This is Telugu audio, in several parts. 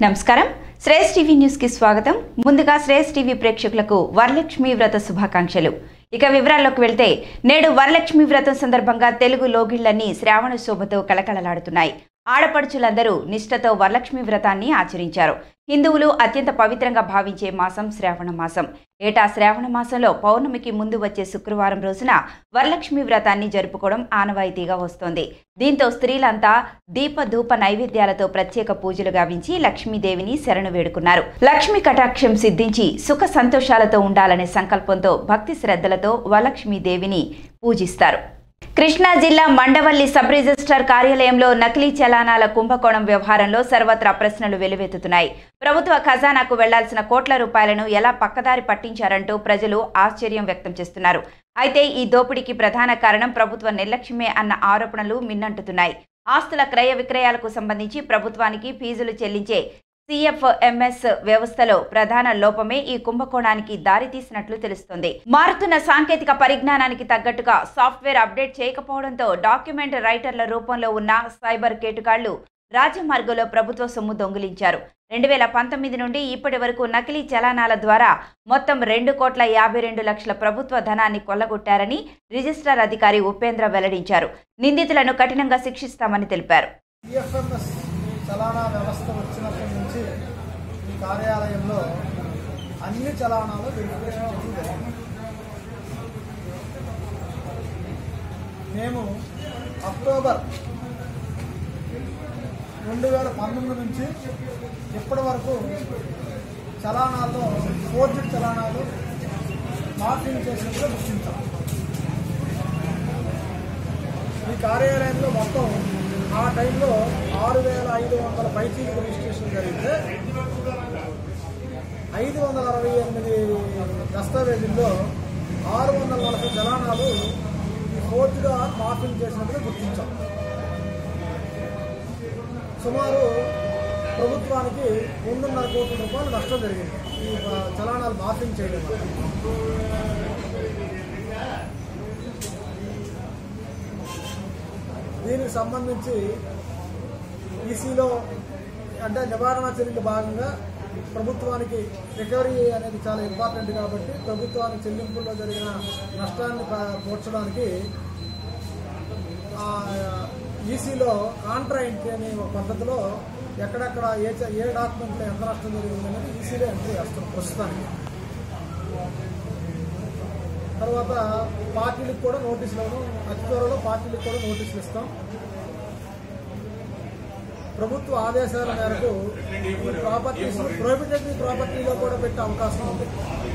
నమస్కారం శ్రేష్ టీవీ న్యూస్ కి స్వాగతం ముందుగా శ్రేష్ టీవీ ప్రేక్షకులకు వరలక్ష్మి వ్రత శుభాకాంక్షలు ఇక వివరాల్లోకి వెళ్తే నేడు వరలక్ష్మి వ్రతం సందర్భంగా తెలుగు లోగిళ్లన్నీ శ్రావణ శోభతో కలకలలాడుతున్నాయి ఆడపడుచులందరూ నిష్ఠతో వరలక్ష్మి వ్రతాన్ని ఆచరించారు హిందువులు అత్యంత పవిత్రంగా భావించే మాసం శ్రావణ మాసం ఏటా శ్రావణ మాసంలో పౌర్ణమికి ముందు వచ్చే శుక్రవారం రోజున వరలక్ష్మి వ్రతాన్ని జరుపుకోవడం ఆనవాయితీగా వస్తోంది దీంతో స్త్రీలంతా దీప ధూప నైవేద్యాలతో ప్రత్యేక పూజలు గావించి లక్ష్మీదేవిని శరణు వేడుకున్నారు లక్ష్మీ కటాక్షం సిద్ధించి సుఖ సంతోషాలతో ఉండాలనే సంకల్పంతో భక్తి శ్రద్ధలతో వరలక్ష్మీదేవిని పూజిస్తారు కృష్ణా జిల్లా మండవల్లి సబ్ రిజిస్ట్రార్ కార్యాలయంలో నకిలీ చలానాల కుంభకోణం వ్యవహారంలో సర్వత్రా ప్రశ్నలు వెలువెత్తుతున్నాయి ప్రభుత్వ ఖజానాకు వెళ్లాల్సిన కోట్ల రూపాయలను ఎలా పక్కదారి పట్టించారంటూ ప్రజలు ఆశ్చర్యం వ్యక్తం చేస్తున్నారు అయితే ఈ దోపిడీకి ప్రధాన కారణం ప్రభుత్వ నిర్లక్ష్యమే అన్న ఆరోపణలు మిన్నంటుతున్నాయి ఆస్తుల క్రయ విక్రయాలకు సంబంధించి ప్రభుత్వానికి ఫీజులు చెల్లించే సిఎఫ్ఎంఎస్ వ్యవస్థలో ప్రధాన లోపమే ఈ కుంభకోణానికి దారితీసినట్లు తెలుస్తోంది మారుతున్న సాంకేతిక పరిజ్ఞానానికి తగ్గట్టుగా సాఫ్ట్వేర్ అప్డేట్ చేయకపోవడంతో డాక్యుమెంట్ రైటర్ల రూపంలో ఉన్న సైబర్ కేటుగాళ్లు రాజమార్గంలో ప్రభుత్వ సొమ్ము దొంగిలించారు రెండు వేల పంతొమ్మిది నుండి ఇప్పటి వరకు నకిలీ చలానాల ద్వారా మొత్తం రెండు కోట్ల యాభై రెండు లక్షల ప్రభుత్వ ధనాన్ని కొల్లగొట్టారని రిజిస్ట్రార్ అధికారి ఉపేంద్ర వెల్లడించారు నిందితులను కఠినంగా శిక్షిస్తామని తెలిపారు ఈఎఫ్ఎంఎస్ చలానా వ్యవస్థ వచ్చినప్పటి నుంచి ఈ కార్యాలయంలో అన్ని చలానాలు వెరిఫికేషన్ చేయడం జరిగింది మేము అక్టోబర్ రెండు వేల పంతొమ్మిది నుంచి ఇప్పటి వరకు చలానాల్లో ఫోర్జెడ్ చలానాలు మార్కింగ్ చేసినట్లు గుర్తించాం ఈ కార్యాలయంలో మొత్తం ఆ టైంలో ఆరు వేల ఐదు వందల పైచీలకు రిజిస్ట్రేషన్ జరిగితే ఐదు వందల అరవై ఎనిమిది దస్తావేజుల్లో ఆరు వందల నలభై జలానాలు ఈ ఫోర్త్గా మార్పింగ్ చేసినట్టుగా గుర్తించాం సుమారు ప్రభుత్వానికి రెండున్నర కోట్ల రూపాయలు నష్టం జరిగింది ఈ ఆ, చలానాలు మార్పింగ్ చేయడం వల్ల దీనికి సంబంధించి ఈసీలో అంటే నివారణ చర్యలు భాగంగా ప్రభుత్వానికి రికవరీ అనేది చాలా ఇంపార్టెంట్ కాబట్టి ప్రభుత్వానికి చెల్లింపుల్లో జరిగిన నష్టాన్ని ప- పూడ్చడానికి ఈసీలో కాంట్రా ఎంట్రీ అనే ఒక పద్ధతిలో ఎక్కడెక్కడ ఏ చ- ఏ డాక్యుమెంట్లో ఎంత నష్టం జరిగింది అనేది ఈసీలో ఎంట్రీ చేస్తాం ప్రస్తుతానికి తర్వాత పార్టీలకు కూడా నోటీసులు ఇవ్వడం అతి త్వరలో పార్టీలకు కూడా నోటీసులు ఇస్తాం ప్రభుత్వ ఆదేశాల మేరకు ఈ ప్రాపర్టీస్ ప్రొహిబిటెడ్ ప్రాపర్టీలో కూడా పెట్టే అవకాశం ఉంది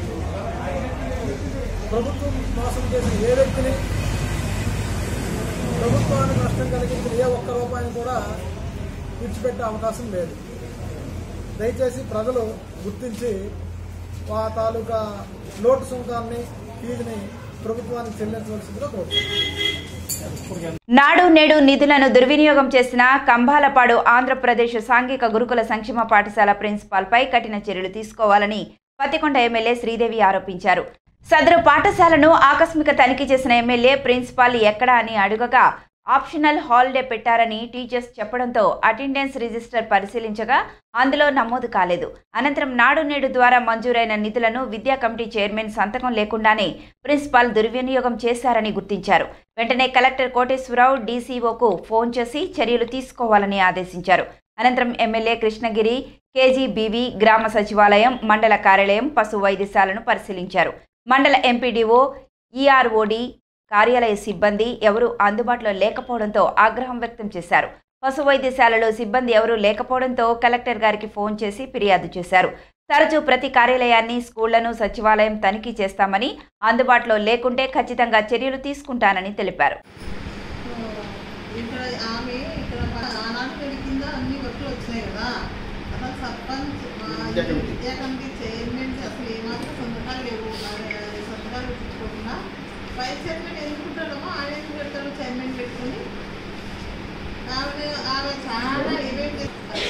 ప్రభుత్వం మోసం చేసిన ఏ వ్యక్తిని ప్రభుత్వానికి నష్టం కలిగించిన ఏ ఒక్క రూపాయిని కూడా విడిచిపెట్టే అవకాశం లేదు దయచేసి ప్రజలు గుర్తించి ఆ తాలూకా లోటు సుంకాన్ని ఫీజుని ప్రభుత్వానికి చెల్లించవలసిందిగా కోరుతున్నాను నాడు నేడు నిధులను దుర్వినియోగం చేసిన కంబాలపాడు ఆంధ్రప్రదేశ్ సాంఘిక గురుకుల సంక్షేమ పాఠశాల ప్రిన్సిపాల్పై కఠిన చర్యలు తీసుకోవాలని పత్తికొండ ఎమ్మెల్యే శ్రీదేవి ఆరోపించారు సదరు పాఠశాలను ఆకస్మిక తనిఖీ చేసిన ఎమ్మెల్యే ప్రిన్సిపాల్ ఎక్కడా అని అడుగగా ఆప్షనల్ హాలిడే పెట్టారని టీచర్స్ చెప్పడంతో అటెండెన్స్ రిజిస్టర్ పరిశీలించగా అందులో నమోదు కాలేదు అనంతరం నాడు నేడు ద్వారా మంజూరైన నిధులను విద్యా కమిటీ చైర్మన్ సంతకం లేకుండానే ప్రిన్సిపాల్ దుర్వినియోగం చేశారని గుర్తించారు వెంటనే కలెక్టర్ కోటేశ్వరరావు డీసీఓకు ఫోన్ చేసి చర్యలు తీసుకోవాలని ఆదేశించారు అనంతరం ఎమ్మెల్యే కృష్ణగిరి కేజీబీవీ గ్రామ సచివాలయం మండల కార్యాలయం పశు వైద్యశాలను పరిశీలించారు మండల ఎంపీడీఓ ఈఆర్ఓడి కార్యాలయ సిబ్బంది ఎవరూ అందుబాటులో లేకపోవడంతో ఆగ్రహం వ్యక్తం చేశారు పశు వైద్యశాలలో సిబ్బంది ఎవరూ లేకపోవడంతో కలెక్టర్ గారికి ఫోన్ చేసి ఫిర్యాదు చేశారు తరచూ ప్రతి కార్యాలయాన్ని స్కూళ్లను సచివాలయం తనిఖీ చేస్తామని అందుబాటులో లేకుంటే ఖచ్చితంగా చర్యలు తీసుకుంటానని తెలిపారు ఇక్కడ ఆమె ఇక్కడ ప- ఆనాడు వీడి కింద అన్ని వర్క్లు వచ్చినాయి కదా అసలు సర్పంచ్ మా విద్యా కమిటీ. విద్యా కమిటీ చైర్మన్ అసలు ఏమాత్రం సంతకాలు లేవు మరి సంతకాలు పెట్టించుకోకుండా వైస్ చైర్మన్ ఎందుకుంటాడమో ఆయన ఎందుకు పెడతాడు చైర్మన్ పెట్టుకుని ఆమె ఆమె చాలా ఈవెంట్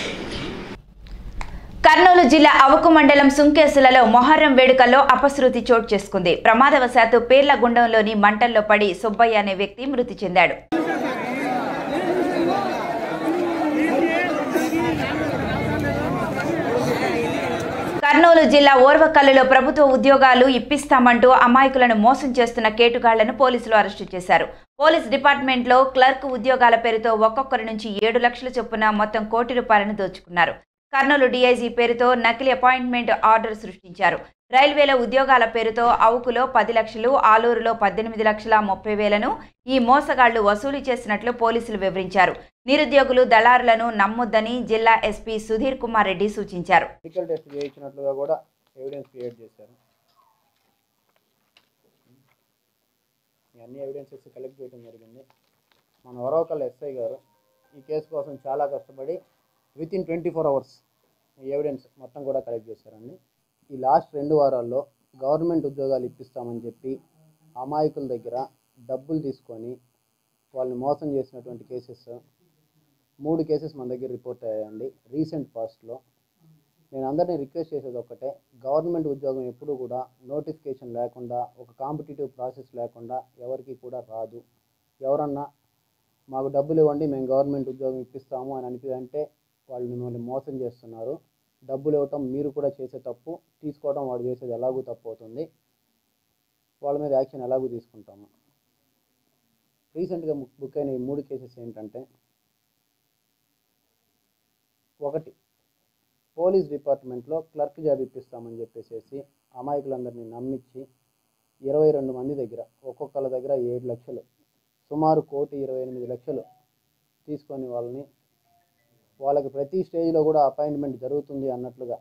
కర్నూలు జిల్లా అవకు మండలం సుంకేసులలో మొహర్రం వేడుకల్లో అపశృతి చోటు చేసుకుంది ప్రమాదవశాత్తు పేర్ల గుండంలోని మంటల్లో పడి సుబ్బయ్య అనే వ్యక్తి మృతి చెందాడు ¡Vamos! కర్నూలు జిల్లా ఓర్వకల్లులో ప్రభుత్వ ఉద్యోగాలు ఇప్పిస్తామంటూ అమాయకులను మోసం చేస్తున్న కేటుగాళ్లను పోలీసులు అరెస్టు చేశారు పోలీస్ డిపార్ట్మెంట్లో క్లర్క్ ఉద్యోగాల పేరుతో ఒక్కొక్కరి నుంచి ఏడు లక్షల చొప్పున మొత్తం కోటి రూపాయలను దోచుకున్నారు కర్నూలు డీఐజీ పేరుతో నకిలీ అపాయింట్మెంట్ ఆర్డర్ సృష్టించారు రైల్వేల ఉద్యోగాల పేరుతో అవుకులో పది లక్షలు ఆలూరులో పద్దెనిమిది లక్షల ముప్పై వేలను ఈ మోసగాళ్లు వసూలు చేసినట్లు పోలీసులు వివరించారు నిరుద్యోగులు దళారులను నమ్మొద్దని జిల్లా ఎస్పీ సుధీర్ కుమార్ రెడ్డి సూచించారు మెడికల్ టెస్ట్ చేయించినట్లుగా కూడా ఎవిడెన్స్ క్రియేట్ చేశారు ఈ అన్ని ఎవిడెన్సెస్ కలెక్ట్ చేయడం జరిగింది మన వరవకల్ ఎస్ఐ గారు ఈ కేసు కోసం చాలా కష్టపడి within twenty four hours ఈ ఎవిడెన్స్ మొత్తం కూడా కలెక్ట్ చేశారండి ఈ లాస్ట్ రెండు వారాల్లో గవర్నమెంట్ ఉద్యోగాలు ఇప్పిస్తామని చెప్పి అమాయకుల దగ్గర డబ్బులు తీసుకొని వాళ్ళని మోసం చేసినటువంటి కేసెస్ మూడు కేసెస్ మన దగ్గర రిపోర్ట్ అయ్యాయండి రీసెంట్ పాస్ట్లో నేను అందరినీ రిక్వెస్ట్ చేసేది ఒక్కటే గవర్నమెంట్ ఉద్యోగం ఎప్పుడు కూడా నోటిఫికేషన్ లేకుండా ఒక కాంపిటేటివ్ ప్రాసెస్ లేకుండా ఎవరికి కూడా రాదు ఎవరన్నా మాకు డబ్బులు ఇవ్వండి మేము గవర్నమెంట్ ఉద్యోగం ఇప్పిస్తాము అని అనిపి అంటే వాళ్ళు మిమ్మల్ని మోసం చేస్తున్నారు డబ్బులు ఇవ్వటం మీరు కూడా చేసే తప్పు తీసుకోవడం వాడు చేసేది ఎలాగూ తప్పు అవుతుంది వాళ్ళ మీద యాక్షన్ ఎలాగూ తీసుకుంటాము రీసెంట్గా బుక్ అయిన ఈ మూడు కేసెస్ ఏంటంటే ఒకటి పోలీస్ డిపార్ట్మెంట్లో క్లర్క్ జాబ్ ఇప్పిస్తామని చెప్పేసి అమాయకులందరినీ నమ్మించి ఇరవై రెండు మంది దగ్గర ఒక్కొక్కళ్ళ దగ్గర ఏడు లక్షలు సుమారు కోటి ఇరవై ఎనిమిది లక్షలు తీసుకొని వాళ్ళని వాళ్ళకి ప్రతి స్టేజ్లో కూడా అపాయింట్మెంట్ జరుగుతుంది అన్నట్లుగా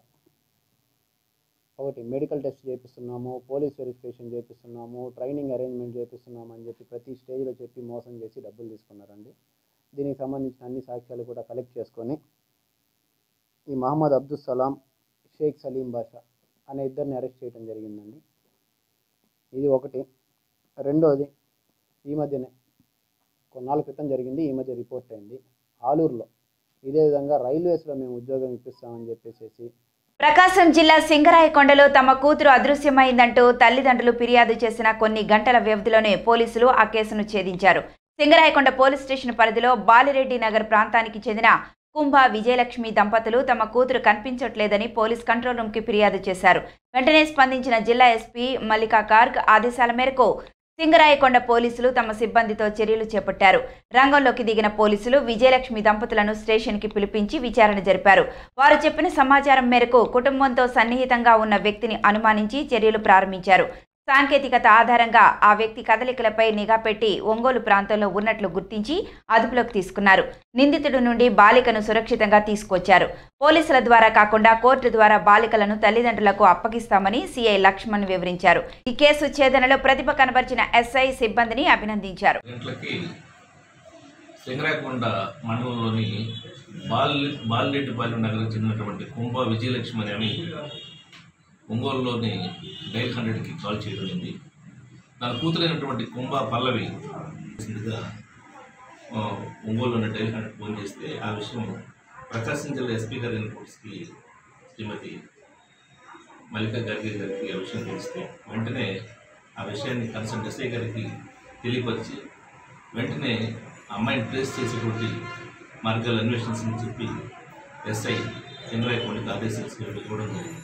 ఒకటి మెడికల్ టెస్ట్ చేపిస్తున్నాము పోలీస్ వెరిఫికేషన్ చేపిస్తున్నాము ట్రైనింగ్ అరేంజ్మెంట్ చేపిస్తున్నాము అని చెప్పి ప్రతి స్టేజ్లో చెప్పి మోసం చేసి డబ్బులు తీసుకున్నారండి దీనికి సంబంధించిన అన్ని సాక్ష్యాలు కూడా కలెక్ట్ చేసుకొని ఈ మహమ్మద్ అబ్దుల్ సలాం షేక్ సలీం బాషా అనే ఇద్దరిని అరెస్ట్ చేయడం జరిగిందండి ఇది ఒకటి రెండోది ఈ మధ్యనే కొన్నాళ్ళ క్రితం జరిగింది ఈ మధ్య రిపోర్ట్ అయింది ఆలూరులో ఇదే విధంగా రైల్వేస్లో మేము ఉద్యోగం ఇప్పిస్తామని చెప్పేసి ప్రకాశం జిల్లా సింగరాయకొండలో తమ కూతురు అదృశ్యమైందంటూ తల్లిదండ్రులు ఫిర్యాదు చేసిన కొన్ని గంటల వ్యవధిలోనే పోలీసులు ఆ కేసును ఛేదించారు సింగరాయకొండ పోలీస్ స్టేషన్ పరిధిలో బాలిరెడ్డి నగర్ ప్రాంతానికి చెందిన కుంభ విజయలక్ష్మి దంపతులు తమ కూతురు కనిపించట్లేదని పోలీస్ కంట్రోల్ రూమ్కి ఫిర్యాదు చేశారు వెంటనే స్పందించిన జిల్లా ఎస్పీ మల్లికా కార్గ్ ఆదేశాల మేరకు సింగరాయకొండ పోలీసులు తమ సిబ్బందితో చర్యలు చేపట్టారు రంగంలోకి దిగిన పోలీసులు విజయలక్ష్మి దంపతులను స్టేషన్కి పిలిపించి విచారణ జరిపారు వారు చెప్పిన సమాచారం మేరకు కుటుంబంతో సన్నిహితంగా ఉన్న వ్యక్తిని అనుమానించి చర్యలు ప్రారంభించారు సాంకేతికత ఆధారంగా ఆ వ్యక్తి కదలికలపై నిఘా పెట్టి ఒంగోలు ప్రాంతంలో ఉన్నట్లు గుర్తించి అదుపులోకి తీసుకున్నారు నిందితుడి నుండి బాలికను సురక్షితంగా తీసుకొచ్చారు పోలీసుల ద్వారా కాకుండా కోర్టు ద్వారా బాలికలను తల్లిదండ్రులకు అప్పగిస్తామని సిఐ లక్ష్మణ్ వివరించారు ఈ కేసు ఛేదనలో ప్రతిభ కనబరిచిన ఎస్ఐ సిబ్బందిని అభినందించారు గంటలకి సింగరాయకొండ మండలంలోని బాల్ బాలిరెడ్డిపాలెం నగరం చెందినటువంటి కుంభ విజయలక్ష్మి అనే ఆమె ఒంగోలులోని డైల్ హండ్రెడ్కి కాల్ చేయగలిగింది తన కూతురైనటువంటి కుంభ పల్లవి గా, ఆ, ఒంగోలులోని డైల్ హండ్రెడ్ ఫోన్ చేస్తే ఆ విషయం ప్రకాశం జిల్లా ఎస్పీ గారి ఇన్పుట్స్కి శ్రీమతి మల్లికా గారికి గారికి ఆ విషయం తెలిస్తే వెంటనే ఆ విషయాన్ని కన్సర్న్ ఎస్ఐ గారికి తెలియపరిచి వెంటనే అమ్మాయిని ట్రేస్ చేసేటువంటి మార్గాలు అన్వేషించని చెప్పి ఎస్ఐ చంద్రాయకొండకి ఆదేశించి ఇవ్వడం జరిగింది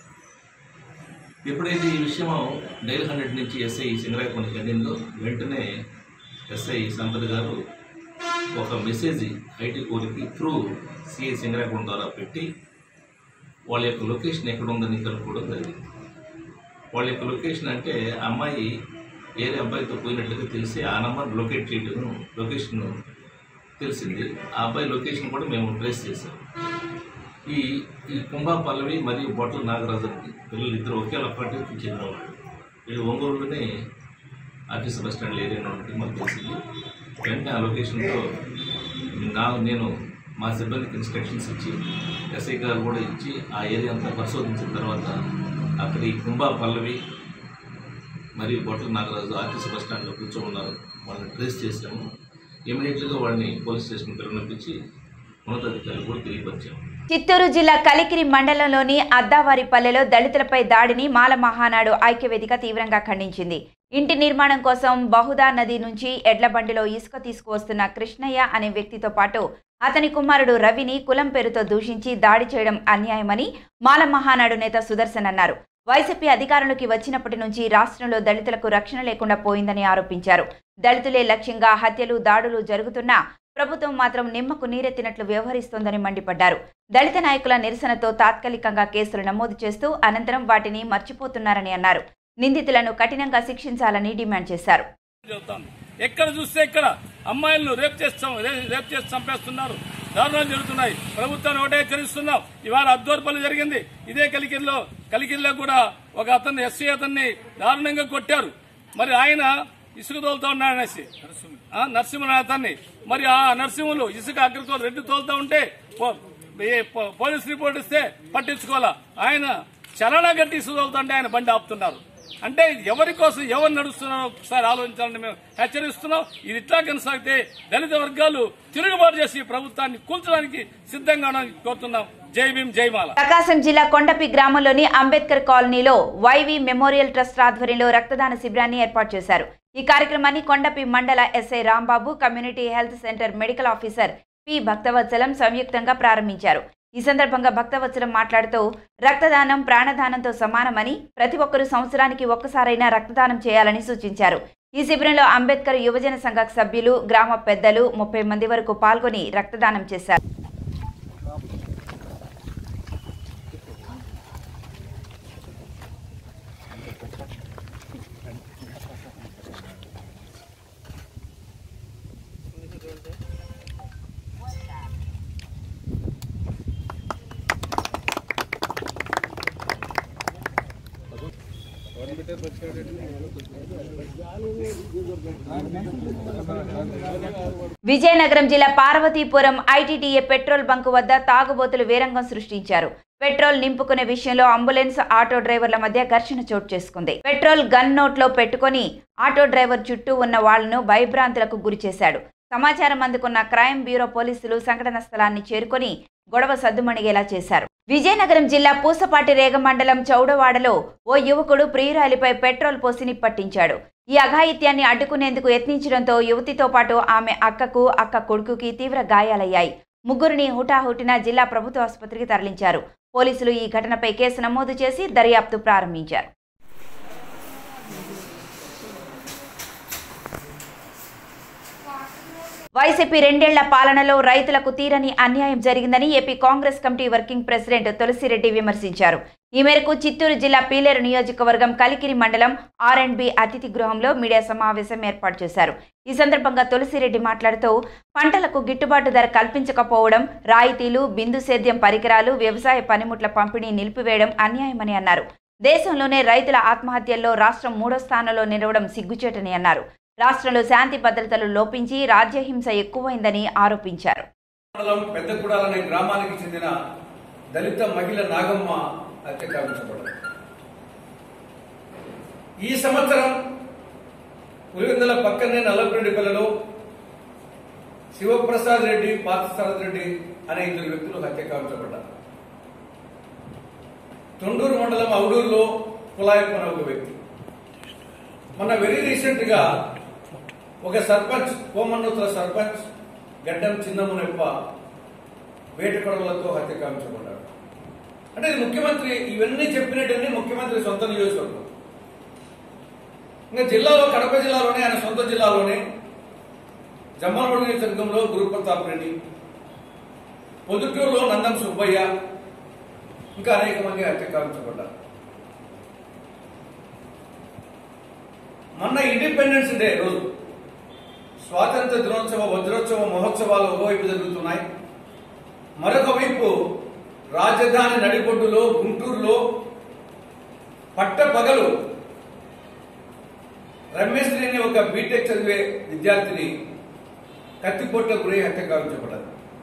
ఎప్పుడైతే ఈ విషయం డైల్ హండ్రెడ్ నుంచి ఎస్ఐ సింగరాయకొండకి అందిందో వెంటనే ఎస్ఐ సంపత్ గారు ఒక మెసేజ్ ఐటీ కోర్కి త్రూ సిఐ సింగరాయకొండ ద్వారా పెట్టి వాళ్ళ యొక్క లొకేషన్ ఎక్కడ ఉందని కనుక్కోవడం జరిగింది వాళ్ళ యొక్క లొకేషన్ అంటే ఆ అమ్మాయి వేరే అబ్బాయితో పోయినట్లుగా తెలిసి ఆ నెంబర్ లొకేట్ చేయడం లొకేషన్ తెలిసింది ఆ అబ్బాయి లొకేషన్ కూడా మేము ట్రేస్ చేసాం ఈ ఈ కుంభా పల్లవి మరియు బొట్టల నాగరాజు పిల్లలు ఇద్దరు ఒకే అపార్ట్మెంట్కి చెందినవాళ్ళు వీళ్ళు ఒంగోలులోనే ఆర్టీసీ బస్ స్టాండ్ ఏరియాలో ఉన్నట్టు మాకు తెలిసింది వెంటనే ఆ లొకేషన్లో నా నేను మా సిబ్బందికి ఇన్స్ట్రక్షన్స్ ఇచ్చి ఎస్ఐ గారు కూడా ఇచ్చి ఆ ఏరియా అంతా పరిశోధించిన తర్వాత అక్కడ ఈ కుంభా పల్లవి మరియు బొట్టల నాగరాజు ఆర్టీసీ బస్ స్టాండ్లో కూర్చొని ఉన్నారు వాళ్ళని ట్రేస్ చేసాము ఇమీడియట్గా వాళ్ళని పోలీస్ స్టేషన్ పిలువనిపించి ఉన్నతాధికారులు కూడా తెలియపరిచాము చిత్తూరు జిల్లా కలికిరి మండలంలోని అద్దావారిపల్లెలో దళితులపై దాడిని మాల మహానాడు ఐక్యవేదిక తీవ్రంగా ఖండించింది ఇంటి నిర్మాణం కోసం బహుదా నది నుంచి ఎడ్ల బండిలో ఇసుక తీసుకువస్తున్న కృష్ణయ్య అనే వ్యక్తితో పాటు అతని కుమారుడు రవిని కులం పేరుతో దూషించి దాడి చేయడం అన్యాయమని మాల మహానాడు నేత సుదర్శన్ అన్నారు వైసీపీ అధికారంలోకి వచ్చినప్పటి నుంచి రాష్ట్రంలో దళితులకు రక్షణ లేకుండా పోయిందని ఆరోపించారు దళితులే లక్ష్యంగా హత్యలు దాడులు జరుగుతున్నా ప్రభుత్వం మాత్రం నిమ్మకు నీరెత్తినట్లు వ్యవహరిస్తోందని మండిపడ్డారు దళిత నాయకుల నిరసనతో తాత్కాలికంగా కేసులు నమోదు చేస్తూ అనంతరం వాటిని మర్చిపోతున్నారని అన్నారు నిందితులను కఠినంగా శిక్షించాలని డిమాండ్ చేశారు చెబుతాను ఎక్కడ చూస్తే ఇక్కడ అమ్మాయిలను రేప్ చేస్తాం రేప్ చేసి చంపేస్తున్నారు దారుణాలు జరుగుతున్నాయి ప్రభుత్వాన్ని ఒకటే హెచ్చరిస్తున్నాం ఇవాళ అద్దోర్పల్లి జరిగింది ఇదే కలికిరిలో కలికిరిలో కూడా ఒక అతన్ని ఎస్సీ అతన్ని దారుణంగా కొట్టారు మరి ఆయన ఇసుక తోలుతా ఉన్నాడు అనేసి ఆ, నరసింహ అతన్ని మరి ఆ నరసింహులు ఇసుక అగ్రితో రెడ్డి తోలుతా ఉంటే పో- ఏ పో- పోలీస్ రిపోర్ట్ ఇస్తే పట్టించుకోవాలా ఆయన చలనా గట్టి ఇసుక తోలుతుంటే ఆయన బండి ఆపుతున్నారు అంటే ఎవరి కోసం ఎవరు నడుస్తున్నారో ఒకసారి ఆలోచించాలని మేము హెచ్చరిస్తున్నాం ఇది ఇట్లా కొనసాగితే దళిత వర్గాలు తిరుగుబాటు చేసి ప్రభుత్వాన్ని కూల్చడానికి సిద్ధంగా ఉన్నామని కోరుతున్నాం జై భీమ్ జై మాల ప్రకాశం జిల్లా కొండపి గ్రామంలోని అంబేద్కర్ కాలనీలో వైవి మెమోరియల్ ట్రస్ట్ ఆధ్వర్యంలో రక్తదాన శిబిరాన్ని ఏర్పాటు చేశారు ఈ కార్యక్రమాన్ని కొండపి మండల SI Rambabu community health centre medical officer P Bhaktavatsalam సంయుక్తంగా ప్రారంభించారు ఈ సందర్భంగా భక్తవత్సలం మాట్లాడుతూ రక్తదానం ప్రాణదానంతో సమానమని ప్రతి ఒక్కరూ సంవత్సరానికి ఒక్కసారైనా రక్తదానం చేయాలని సూచించారు ఈ శిబిరంలో అంబేద్కర్ యువజన సంఘ సభ్యులు గ్రామ పెద్దలు ముప్పై మంది వరకు పాల్గొని రక్తదానం చేశారు విజయనగరం జిల్లా పార్వతీపురం ఐటీడీఏ పెట్రోల్ బంకు వద్ద తాగుబోతులు వీరంగం సృష్టించారు పెట్రోల్ నింపుకునే విషయంలో అంబులెన్స్ ఆటో డ్రైవర్ల మధ్య ఘర్షణ చోటు చేసుకుంది పెట్రోల్ గన్ నోట్లో పెట్టుకొని ఆటో డ్రైవర్ చుట్టూ ఉన్న వాళ్లను భయభ్రాంతులకు గురి చేశాడు సమాచారం అందుకున్న క్రైమ్ బ్యూరో పోలీసులు సంఘటన స్థలాన్ని చేరుకొని గొడవ సద్దుమణిగేలా చేశారు విజయనగరం జిల్లా పూసపాటి రేగ మండలం చౌడవాడలో ఓ యువకుడు ప్రియురాలిపై పెట్రోల్ పోసి నిప్పట్టించాడు ఈ అఘాయిత్యాన్ని అడ్డుకునేందుకు యత్నించడంతో యువతితో పాటు ఆమె అక్కకు అక్క కొడుకుకి తీవ్ర గాయాలయ్యాయి ముగ్గురిని హుటాహుటిన జిల్లా ప్రభుత్వ ఆసుపత్రికి తరలించారు పోలీసులు ఈ ఘటనపై కేసు నమోదు చేసి దర్యాప్తు ప్రారంభించారు వైసీపీ రెండేళ్ల పాలనలో రైతులకు తీరని అన్యాయం జరిగిందని AP Congress committee working president Tulasi Reddy విమర్శించారు ఈ మేరకు చిత్తూరు జిల్లా పీలేరు నియోజకవర్గం కలికిరి మండలం ఆర్ అండ్ బి అతిథి గృహంలో మీడియా సమావేశం ఏర్పాటు చేశారు ఈ సందర్భంగా తులసిరెడ్డి మాట్లాడుతూ పంటలకు గిట్టుబాటు ధర కల్పించకపోవడం రాయితీలు బిందు సేద్యం పరికరాలు వ్యవసాయ పనిముట్ల పంపిణీ నిలిపివేయడం అన్యాయమని అన్నారు దేశంలోనే రైతుల ఆత్మహత్యల్లో రాష్ట్రం మూడో స్థానంలో నిలవడం సిగ్గుచేటని అన్నారు రాష్ట్రంలో శాంతి భద్రతలు లోపించి రాజ్యహింస ఎక్కువైందని ఆరోపించారు మండలం పెద్దగూడాల అనే గ్రామానికి చెందిన దళిత మహిళ నాగమ్మ హత్య కావించబడింది ఈ సంవత్సరం పులివెందుల పక్కనే నల్లపరెడ్డిపల్లిలో శివప్రసాద్ రెడ్డి పార్థసారథ్ రెడ్డి అనే ఇద్దరు వ్యక్తులు హత్య కావించబడ్డారు తొండూరు మండలం అవుడూరులో కులాయప్ప అనే ఒక వ్యక్తి మొన్న వెరీ రీసెంట్ గా ఒక సర్పంచ్ కోమన్నూతుల సర్పంచ్ గడ్డం చిన్నమునెప్ప వేటకొడలతో హత్య కావించబడ్డాడు అంటే ఇది ముఖ్యమంత్రి ఇవన్నీ చెప్పినట్టన్నీ ముఖ్యమంత్రి సొంత నియోజకవర్గం ఇంకా జిల్లాలో కడప జిల్లాలోనే ఆయన సొంత జిల్లాలోనే జమ్మలమూడి నియోజకవర్గంలో గురుప్రతాప్ రెడ్డి పొద్దుటూరులో నందం సుబ్బయ్య ఇంకా అనేక మంది హత్య కావించబడ్డారు మొన్న ఇండిపెండెన్స్ డే రోజు స్వాతంత్ర దినోత్సవ వజ్రోత్సవ మహోత్సవాలు ఒకవైపు జరుగుతున్నాయి మరొక వైపు రాజధాని నడిబొడ్డులో గుంటూరులో పట్ట పగలు రమేష్ అనే ఒక బీటెక్ చదివే విద్యార్థిని కత్తిపొట్ట గురై హత్య కావించబడ్డారు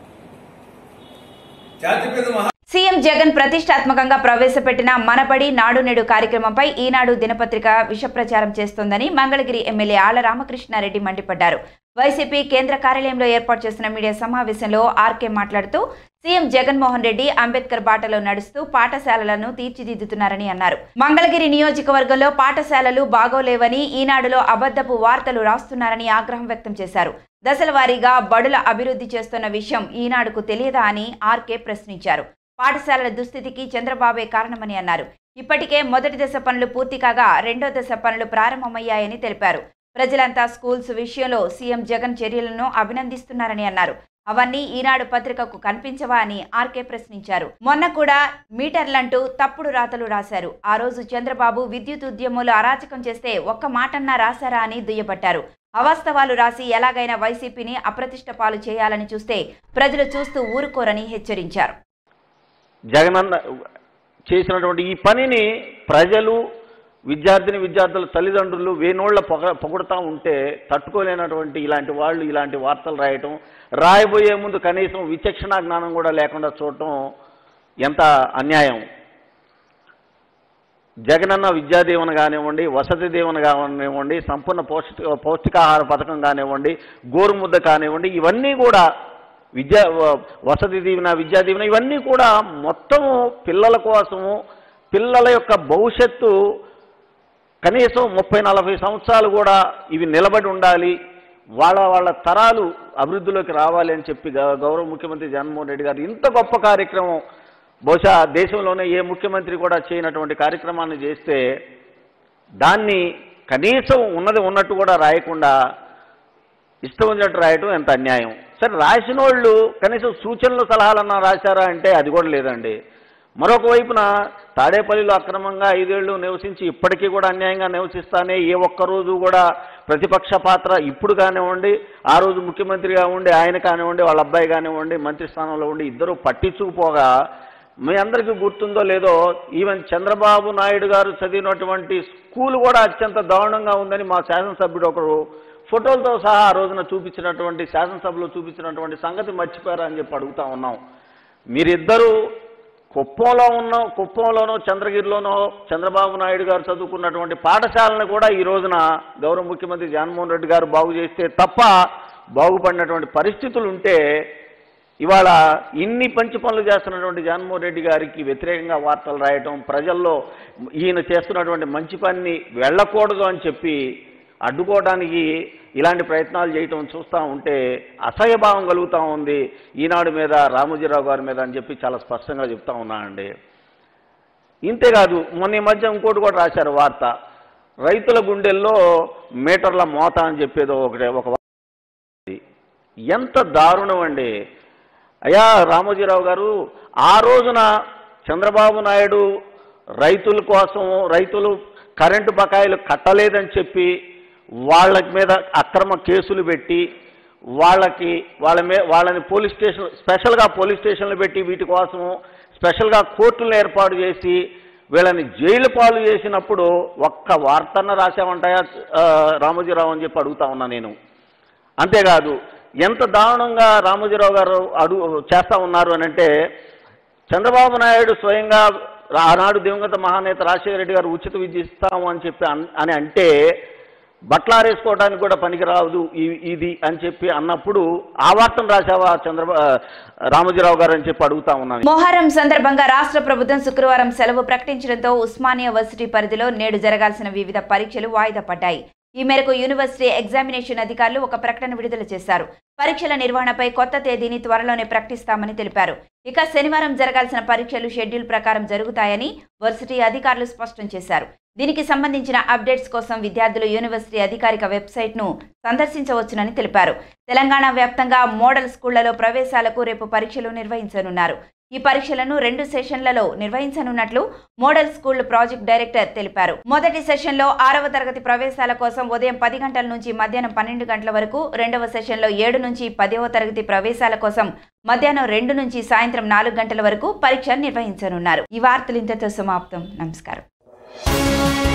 జాతిపేద మహా సీఎం జగన్ ప్రతిష్టాత్మకంగా ప్రవేశపెట్టిన మనబడి నాడు నేడు కార్యక్రమంపై ఈనాడు దినపత్రిక విషప్రచారం చేస్తోందని మంగళగిరి ఎమ్మెల్యే ఆళ్ల రామకృష్ణారెడ్డి మండిపడ్డారు వైసీపీ కేంద్ర కార్యాలయంలో ఏర్పాటు చేసిన మీడియా సమావేశంలో ఆర్కే మాట్లాడుతూ సీఎం జగన్మోహన్ రెడ్డి అంబేద్కర్ బాటలో నడుస్తూ పాఠశాలలను తీర్చిదిద్దుతున్నారని అన్నారు మంగళగిరి నియోజకవర్గంలో పాఠశాలలు బాగోలేవని ఈనాడులో అబద్ధపు వార్తలు రాస్తున్నారని ఆగ్రహం వ్యక్తం చేశారు దశల వారీగా బడుల అభివృద్ధి చేస్తున్న విషయం ఈనాడుకు తెలియదా అని ఆర్కే ప్రశ్నించారు పాఠశాలల దుస్థితికి చంద్రబాబే కారణమని అన్నారు ఇప్పటికే మొదటి దశ పనులు పూర్తి కాగా రెండో దశ పనులు ప్రారంభమయ్యాయని తెలిపారు ప్రజలంతా స్కూల్స్ విషయంలో సీఎం జగన్ చర్యలను అభినందిస్తున్నారని అన్నారు అవన్నీ ఈనాడు పత్రికకు కనిపించవా అని ఆర్కే ప్రశ్నించారు మొన్న కూడా మీటర్లంటూ తప్పుడు రాతలు రాశారు ఆ రోజు చంద్రబాబు విద్యుత్ ఉద్యమంలో అరాచకం చేస్తే ఒక్క మాటన్నా రాశారా అని దుయ్యబట్టారు అవాస్తవాలు రాసి ఎలాగైనా వైసీపీని అప్రతిష్ట పాలు చేయాలని చూస్తే ప్రజలు చూస్తూ ఊరుకోరని హెచ్చరించారు జగనన్న చేసినటువంటి ఈ పనిని ప్రజలు విద్యార్థిని విద్యార్థుల తల్లిదండ్రులు వేనోళ్ళ పొగ పొగుడుతూ ఉంటే తట్టుకోలేనటువంటి ఇలాంటి వాళ్ళు ఇలాంటి వార్తలు రాయటం రాయబోయే ముందు కనీసం విచక్షణ జ్ఞానం కూడా లేకుండా చూడటం ఎంత అన్యాయం జగనన్న విద్యా దీవెన కానివ్వండి వసతి దీవెన కానివ్వండి సంపూర్ణ పౌష్టిక పౌష్టికాహార పథకం కానివ్వండి గోరుముద్ద కానివ్వండి ఇవన్నీ కూడా విద్యా వ- వసతి దీవెన విద్యా దీవెన ఇవన్నీ కూడా మొత్తము పిల్లల కోసము పిల్లల యొక్క భవిష్యత్తు కనీసం ముప్పై నలభై సంవత్సరాలు కూడా ఇవి నిలబడి ఉండాలి వాళ్ళ వాళ్ళ తరాలు అభివృద్ధిలోకి రావాలి అని చెప్పి గ- గౌరవ ముఖ్యమంత్రి జగన్మోహన్ రెడ్డి గారు ఇంత గొప్ప కార్యక్రమం బహుశా దేశంలోనే ఏ ముఖ్యమంత్రి కూడా చేయనటువంటి కార్యక్రమాన్ని చేస్తే దాన్ని కనీసం ఉన్నది ఉన్నట్టు కూడా రాయకుండా ఇష్టం వచ్చినట్టు రాయటం ఎంత అన్యాయం సరే రాసిన వాళ్ళు కనీసం సూచనలు సలహాలన్నా రాశారా అంటే అది కూడా లేదండి మరొక వైపున తాడేపల్లిలో అక్రమంగా ఐదేళ్లు నివసించి ఇప్పటికీ కూడా అన్యాయంగా నివసిస్తానే ఏ ఒక్క రోజు కూడా ప్రతిపక్ష పాత్ర ఇప్పుడు కానివ్వండి ఆ రోజు ముఖ్యమంత్రిగా ఉండి ఆయన కానివ్వండి వాళ్ళ అబ్బాయి కానివ్వండి మంత్రి స్థానంలో ఉండి ఇద్దరు పట్టించుకుపోగా మీ అందరికీ గుర్తుందో లేదో ఈవెన్ చంద్రబాబు నాయుడు గారు చదివినటువంటి స్కూల్ కూడా అత్యంత దారుణంగా ఉందని మా శాసనసభ్యుడు ఒకరు ఫోటోలతో సహా ఆ రోజున చూపించినటువంటి శాసనసభలో చూపించినటువంటి సంగతి మర్చిపోయారా అని చెప్పి అడుగుతా ఉన్నాం మీరిద్దరూ కుప్పంలో ఉన్న కుప్పంలోనో చంద్రగిరిలోనో చంద్రబాబు నాయుడు గారు చదువుకున్నటువంటి పాఠశాలను కూడా ఈ రోజున గౌరవ ముఖ్యమంత్రి జగన్మోహన్ రెడ్డి గారు బాగు చేస్తే తప్ప బాగుపడినటువంటి పరిస్థితులు ఉంటే ఇవాళ ఇన్ని పంచి పనులు చేస్తున్నటువంటి జగన్మోహన్ రెడ్డి గారికి వ్యతిరేకంగా వార్తలు రాయటం ప్రజల్లో ఈయన చేస్తున్నటువంటి మంచి పనిని వెళ్ళకూడదు అని చెప్పి అడ్డుకోవడానికి ఇలాంటి ప్రయత్నాలు చేయటం చూస్తూ ఉంటే అసహ్యభావం కలుగుతూ ఉంది ఈనాడు మీద రామోజీరావు గారి మీద అని చెప్పి చాలా స్పష్టంగా చెప్తా ఉన్నానండి ఇంతేకాదు మొన్న ఈ మధ్య ఇంకోటి కూడా రాశారు వార్త రైతుల గుండెల్లో మీటర్ల మోత అని చెప్పేదో ఒకటి ఒక వార్త ఉంది. ఎంత దారుణం అండి అయ్యా రామోజీరావు గారు ఆ రోజున చంద్రబాబు నాయుడు రైతుల కోసం రైతులు కరెంటు బకాయిలు కట్టలేదని చెప్పి వాళ్ళ మీద అక్రమ కేసులు పెట్టి వాళ్ళకి వాళ్ళ మీద వాళ్ళని పోలీస్ స్టేషన్ స్పెషల్గా పోలీస్ స్టేషన్లు పెట్టి వీటి కోసము స్పెషల్గా కోర్టులను ఏర్పాటు చేసి వీళ్ళని జైలు పాలు చేసినప్పుడు ఒక్క వార్తన్న రాసామంటాయా ఆ, రామోజీరావు అని చెప్పి అడుగుతా ఉన్నా నేను అంతేకాదు ఎంత దారుణంగా రామోజీరావు గారు అడుగు చేస్తా ఉన్నారు అని అంటే చంద్రబాబు నాయుడు స్వయంగా ఆనాడు దివంగత మహానేత రాజశేఖర రెడ్డి గారు ఉచిత విద్య ఇస్తాము అని చెప్పి అన్- అని అంటే బట్టలారేసుకోవడానికి కూడా పనికిరాదు ఈ- ఇది అని చెప్పి అన్నప్పుడు ఆ వార్తను రాశావా చంద్రబా రామోజీరావు గారు అని చెప్పి అడుగుతా ఉన్నాను మొహరం సందర్భంగా రాష్ట్ర ప్రభుత్వం శుక్రవారం సెలవు ప్రకటించడంతో ఉస్మానియా వర్సిటీ పరిధిలో నేడు జరగాల్సిన వివిధ పరీక్షలు వాయిదా పడ్డాయి ఈ మేరకు యూనివర్సిటీ ఎగ్జామినేషన్ అధికారులు ఒక ప్రకటన విడుదల చేశారు పరీక్షల నిర్వహణపై కొత్త తేదీని త్వరలోనే ప్రకటిస్తామని తెలిపారు ఇక శనివారం జరగాల్సిన పరీక్షలు షెడ్యూల్ ప్రకారం జరుగుతాయని వర్సిటీ అధికారులు స్పష్టం చేశారు దీనికి సంబంధించిన అప్డేట్స్ కోసం విద్యార్థులు యూనివర్సిటీ అధికారిక వెబ్సైట్ను సందర్శించవచ్చునని తెలిపారు తెలంగాణ వ్యాప్తంగా మోడల్ స్కూళ్లలో ప్రవేశాలకు రేపు పరీక్షలు నిర్వహించనున్నారు ఈ పరీక్షలను రెండు సెషన్లలో నిర్వహించనున్నట్లు మోడల్ స్కూల్ ప్రాజెక్ట్ డైరెక్టర్ తెలిపారు మొదటి సెషన్లో ఆరవ తరగతి ప్రవేశాల కోసం ఉదయం పది గంటల నుంచి మధ్యాహ్నం పన్నెండు గంటల వరకు రెండవ సెషన్లో ఏడు నుంచి పదవ తరగతి ప్రవేశాల కోసం మధ్యాహ్నం రెండు నుంచి సాయంత్రం నాలుగు గంటల వరకు పరీక్ష నిర్వహించనున్నారు ఈ వార్తలు ఇంతతో సమాప్తం నమస్కారం